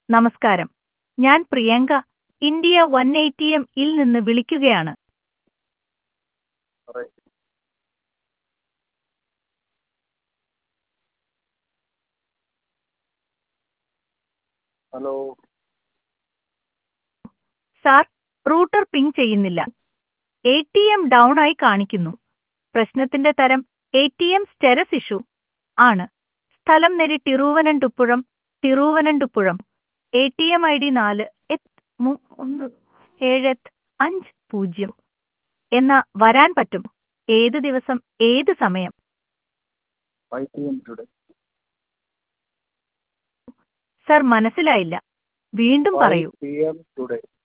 നമസ്കാരം ഞാൻ Priyanka India one eighty M ഇൽ നിന്ന് വിളിക്കുകയാണ് പറയ് ഹലോ സാർ റൂട്ടർ പിങ് ചെയ്യുന്നില്ല എ ടി എം ഡൗൺ ആയി കാണിക്കുന്നു പ്രശ്നത്തിന്റെ തരം A T M status issue ആണ് സ്ഥലം നെരി Thiruvananthapuram Thiruvananthapuram A T M I D നാല് എത്ത് മൂ- ഒന്ന് ഏഴ് എത്ത് അഞ്ച് പൂജ്യം എന്ന വരാൻ പറ്റും ഏത് ദിവസം ഏത് സമയം five P M today sir മനസ്സിലായില്ല വീണ്ടും പറയൂ പി എം ടുഡേ